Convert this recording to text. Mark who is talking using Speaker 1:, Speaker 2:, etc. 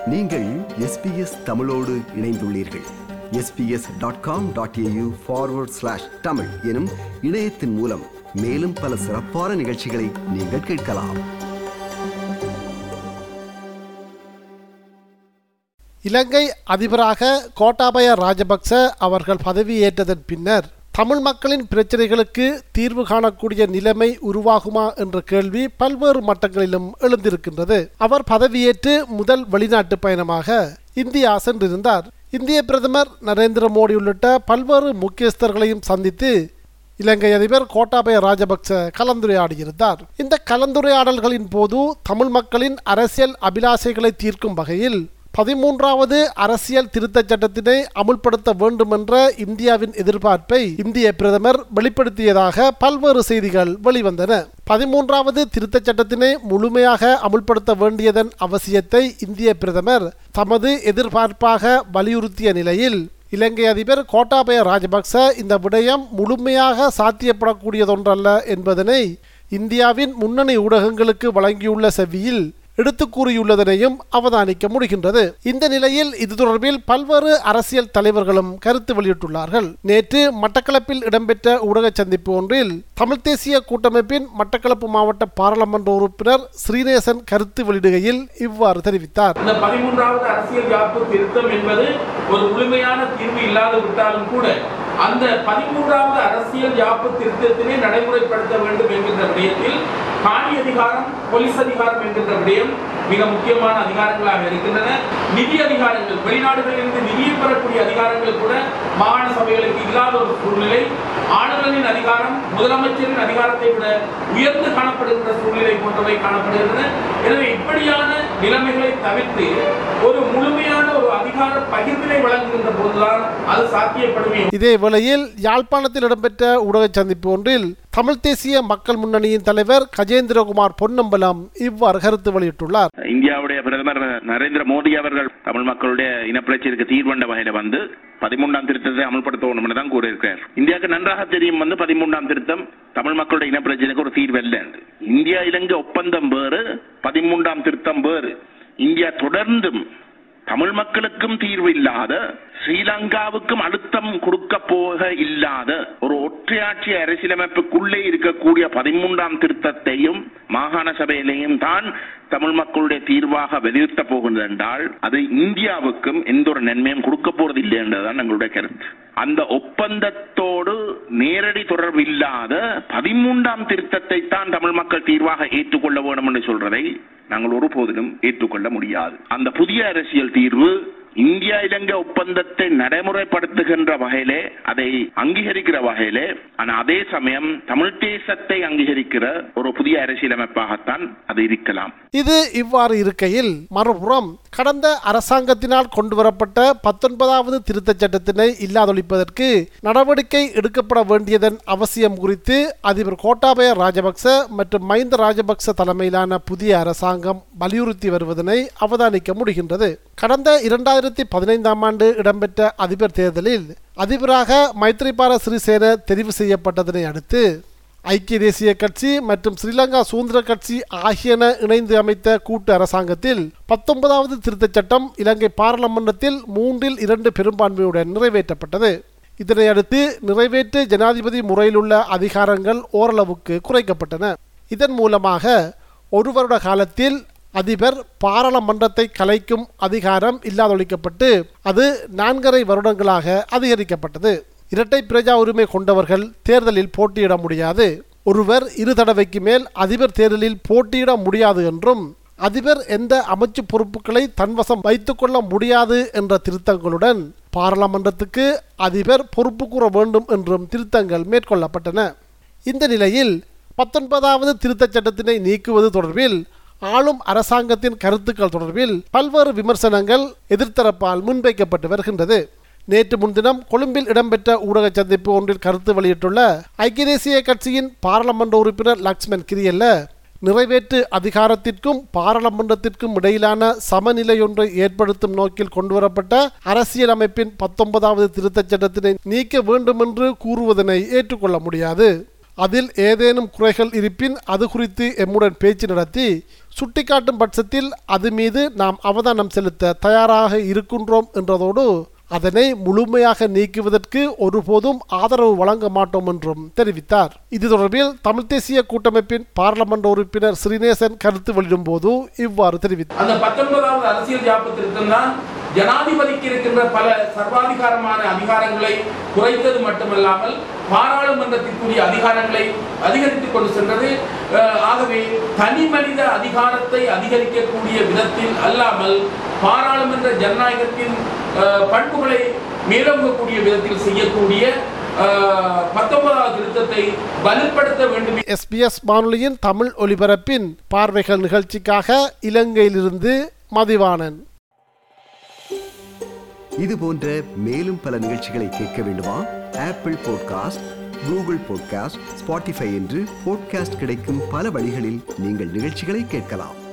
Speaker 1: நீங்கள் எஸ்பிஎஸ் தமிழோடு இணைந்துள்ளீர்கள் SBS dot com dot AU forward slash Tamil எனும் இணையத்தின் மூலம் மேலும் பல சிறப்பான நிகழ்ச்சிகளை நீங்கள் கேட்கலாம்
Speaker 2: இலங்கை அதிபராக கோட்டாபய ராஜபக்ச அவர்கள் பதவியேற்றதன் பின்னர் தமிழ் மக்களின் பிரச்சனைகளுக்கு தீர்வு காணக்கூடிய நிலைமை உருவாகுமா என்ற கேள்வி பல்வேறு மட்டங்களிலும் எழுந்திருக்கின்றது அவர் பதவியேற்று முதல் வெளிநாட்டு பயணமாக இந்தியா சென்றிருந்தார் இந்திய பிரதமர் நரேந்திர மோடி உள்ளிட்ட பல்வேறு முக்கியஸ்தர்களையும் சந்தித்து இலங்கை அதிபர் கோட்டாபய ராஜபக்ச கலந்துரையாடியிருந்தார் இந்த கலந்துரையாடல்களின் போது தமிழ் மக்களின் அரசியல் அபிலாஷைகளை தீர்க்கும் வகையில் பதிமூன்றாவது அரசியல் திருத்தச் சட்டத்தினை அமுல்படுத்த வேண்டும் என்ற இந்தியாவின் எதிர்பார்ப்பை இந்திய பிரதமர் வெளிப்படுத்தியதாக பல்வேறு செய்திகள் வெளிவந்தன பதிமூன்றாவது திருத்தச் சட்டத்தினை முழுமையாக அமுல்படுத்த வேண்டியதன் அவசியத்தை இந்திய பிரதமர் தமது எதிர்பார்ப்பாக வலியுறுத்திய நிலையில் இலங்கை அதிபர் கோட்டாபய ராஜபக்ச இந்த விடயம் முழுமையாக சாத்தியப்படக்கூடியதொன்றல்ல என்பதனை இந்தியாவின் முன்னணி ஊடகங்களுக்கு வழங்கியுள்ள செவ்வியில் எடுத்து கூறியுள்ளதனையும் அவதானிக்க முடிகின்றது இந்த நிலையில் இது தொடர்பில் பல்வேறு அரசியல் தலைவர்களும் கருத்து வெளியிட்டுள்ளார்கள் நேற்று மட்டக்களப்பில் இடம்பெற்ற ஊடக சந்திப்பு ஒன்றில் தமிழ் தேசிய கூட்டமைப்பின் மட்டக்களப்பு மாவட்ட பாராளுமன்ற உறுப்பினர் ஸ்ரீநேசன் கருத்து வெளியிடுகையில் இவ்வாறு தெரிவித்தார்
Speaker 3: இந்த பதிமூன்றாவது அரசியல் யாப்பு திருத்தம் என்பது ஒரு முழுமையான தீர்வு இல்லாது விட்டாலும் கூட அந்த பதிமூன்றாவது அரசியல் யாப்பு திருத்தத்தினை நடைமுறைப்படுத்த வேண்டும் என்கின்ற விடயத்தில் காணி அதிகாரம் போலீஸ் அதிகாரம் என்கின்ற விடயம் மிக முக்கியமான அதிகாரங்களாக இருக்கின்றன நிதி அதிகாரங்கள் வெளிநாடுகளில் இருந்து நிதியை பெறக்கூடிய அதிகாரங்கள் கூட மாகாண சபைகளுக்கு இல்லாத ஒரு சூழ்நிலை ஆளுநரின் அதிகாரம் முதலமைச்சரின் அதிகாரத்தை விட உயர்ந்து காணப்படுகின்ற சூழ்நிலை போன்றவை காணப்படுகின்றன எனவே இப்படியான நிலைமைகளை தவிர்த்து ஒரு முழுமையான ஒரு அதிகார பகிர்வினை வழங்குகின்ற போதுதான் அது சாத்தியப்படுமே
Speaker 2: இதே வேளையில் யாழ்ப்பாணத்தில் இடம்பெற்ற ஊடக சந்திப்பு ஒன்றில் தமிழ் தேசிய மக்கள் முன்னணியின் தலைவர் கஜேந்திரகுமார் பொன்னம்பலம் இவ்வாறு கருத்து வெளியிட்டுள்ளார்
Speaker 4: இந்தியாவுடைய பிரதமர் நரேந்திர மோடி அவர்கள் தமிழ் மக்களுடைய இனப்பிரச்சனைக்கு தீர்வண்ட வகையில வந்து பதிமூன்றாம் திருத்தத்தை அமல்படுத்தணும் தான் கூறியிருக்கிறார் இந்தியாவுக்கு நன்றாக தெரியும் வந்து பதிமூன்றாம் திருத்தம் தமிழ் மக்களுடைய இனப்பிரச்சனைக்கு ஒரு தீர்வு அல்ல என்று. இந்தியா இலங்கை ஒப்பந்தம் வேறு பதிமூன்றாம் திருத்தம் வேறு இந்தியா தொடர்ந்தும் தமிழ் மக்களுக்கும் தீர்வு இல்லாத ஸ்ரீலங்காவுக்கும் அழுத்தம் கொடுக்க போக இல்லாத ஒரு ஒற்றையாட்சி அரசியலமைப்புக்குள்ளே இருக்கக்கூடிய பதிமூன்றாம் திருத்தத்தையும் மாகாண சபையிலையும் தான் தமிழ் மக்களுடைய தீர்வாக வலியுறுத்த போகிறது என்றால் அது இந்தியாவுக்கும் எந்த ஒரு நன்மையும் கொடுக்க போறது இல்லை என்றுதான் எங்களுடைய கருத்து அந்த ஒப்பந்தத்தோடு நேரடி தொடர்பு இல்லாத பதிமூன்றாம் திருத்தத்தை தான் தமிழ் மக்கள் தீர்வாக ஏற்றுக்கொள்ள வேண்டும் என்று சொல்றதை நாங்கள் ஒருபோதிலும் ஏற்றுக்கொள்ள முடியாது அந்த புதிய அரசியல் தீர்வு இந்தியா இலங்கை ஒப்பந்தத்தை நடைமுறைப்படுத்துகின்ற வகையிலே அதை அங்கீகரிக்கிற வகையிலே ஆனா அதே சமயம் தமிழ் தேசத்தை அங்கீகரிக்கிற ஒரு புதிய அரசியலமைப்பாகத்தான் அது இருக்கலாம்
Speaker 2: இது இவ்வாறு இருக்கையில் மறுபுறம் கடந்த அரசாங்கத்தினால் கொண்டுவரப்பட்ட பத்தொன்பதாவது திருத்தச் சட்டத்தினை இல்லாதொழிப்பதற்கு நடவடிக்கை எடுக்கப்பட வேண்டியதன் அவசியம் குறித்து அதிபர் கோட்டாபய ராஜபக்ச மற்றும் மஹிந்த ராஜபக்ச தலைமையிலான புதிய அரசாங்கம் வலியுறுத்தி வருவதனை அவதானிக்க முடிகின்றது கடந்த இரண்டாயிரத்தி பதினைந்தாம் ஆண்டு இடம்பெற்ற அதிபர் தேர்தலில் அதிபராக மைத்ரிபால சிறிசேன தெரிவு செய்யப்பட்டதனை அடுத்து ஐக்கிய தேசிய கட்சி மற்றும் ஸ்ரீலங்கா சுதந்திர கட்சி ஆகியன இணைந்து அமைத்த கூட்டு அரசாங்கத்தில் பத்தொன்பதாவது திருத்தச் சட்டம் இலங்கை பாராளுமன்றத்தில் மூன்றில் இரண்டு பெரும்பான்மையுடன் நிறைவேற்றப்பட்டது இதனை அடுத்து நிறைவேற்று ஜனாதிபதி முறையிலுள்ள அதிகாரங்கள் ஓரளவுக்கு குறைக்கப்பட்டன இதன் மூலமாக ஒரு வருட காலத்தில் அதிபர் பாராளுமன்றத்தை கலைக்கும் அதிகாரம் இல்லாதொழிக்கப்பட்டு அது நான்கரை வருடங்களாக அதிகரிக்கப்பட்டது இரட்டை பிரஜா உரிமை கொண்டவர்கள் தேர்தலில் போட்டியிட முடியாது ஒருவர் இரு தடவைக்கு மேல் அதிபர் தேர்தலில் போட்டியிட முடியாது என்றும் அதிபர் எந்த அமைச்சு பொறுப்புகளை தன்வசம் வைத்துக்கொள்ள முடியாது என்ற திருத்தங்களுடன் பாராளுமன்றத்துக்கு அதிபர் பொறுப்பு கூற வேண்டும் என்றும் திருத்தங்கள் மேற்கொள்ளப்பட்டன இந்த நிலையில் பத்தொன்பதாவது திருத்தச் சட்டத்தினை நீக்குவது தொடர்பில் ஆளும் அரசாங்கத்தின் கருத்துக்கள் தொடர்பில் பல்வேறு விமர்சனங்கள் எதிர்த்தரப்பால் முன்வைக்கப்பட்டு வருகின்றது நேற்று முன்தினம் கொழும்பில் இடம்பெற்ற ஊடக சந்திப்பு ஒன்றில் கருத்து வெளியிட்டுள்ள ஐக்கிய தேசிய கட்சியின் பாராளுமன்ற உறுப்பினர் லக்ஷ்மன் கிரியல்ல நிறைவேற்று அதிகாரத்திற்கும் பாராளுமன்றத்திற்கும் இடையிலான சமநிலையொன்றை ஏற்படுத்தும் நோக்கில் கொண்டுவரப்பட்ட அரசியலமைப்பின் பத்தொன்பதாவது திருத்தச் சட்டத்தினை நீக்க வேண்டும் என்று கூறுவதனை ஏற்றுக்கொள்ள முடியாது அதில் ஏதேனும் குறைகள் இருப்பின் அது குறித்து எம்முடன் பேச்சு நடத்தி சுட்டிக்காட்டும் பட்சத்தில் அது மீது நாம் அவதானம் செலுத்த தயாராக இருக்கின்றோம் என்றதோடு அதனை முழுமையாக நீக்குவதற்கு ஒருபோதும் ஆதரவு வழங்க மாட்டோம் என்றும் தெரிவித்தார் இது தொடர்பில் தமிழ் தேசிய கூட்டமைப்பின் பாராளுமன்ற உறுப்பினர் ஸ்ரீநேசன் கருத்து வெளியிடும்போது இவ்வாறு தெரிவித்தார்
Speaker 3: அந்த பத்தொன்பதாவது அரசியல் யாப்பு திருத்தம் தான் ஜனாதிபதிக்கு இருக்கின்ற பல சர்வாதிகாரமான அதிகாரங்களை குறைத்தது மட்டுமல்லாமல் பாராளுமன்றத்திற்குரிய அதிகாரங்களை அதிகரித்துக் கொண்டு சென்றது அஹ், ஆகவே தனி மனித அதிகாரத்தை அதிகரிக்கக்கூடிய விதத்தில் அல்லாமல் பாராளுமன்ற ஜனநாயகத்தின் அஹ், பண்புகளை மேலோங்கக்கூடிய விதத்தில் செய்யக்கூடிய அஹ், பத்தொன்பதாவது திருத்தத்தை வலுப்படுத்த வேண்டும்
Speaker 2: எஸ்பிஎஸ் வானொலியின் தமிழ் ஒலிபரப்பின் பார்வைகள் நிகழ்ச்சிக்காக இலங்கையிலிருந்து மதிவாணன்
Speaker 1: இது போன்ற மேலும் பல நிகழ்ச்சிகளை கேட்க வேண்டுமா Apple podcast Google podcast Spotify என்று பாட்காஸ்ட் கிடைக்கும் பல வழிகளில் நீங்கள் நிகழ்ச்சிகளை கேட்கலாம்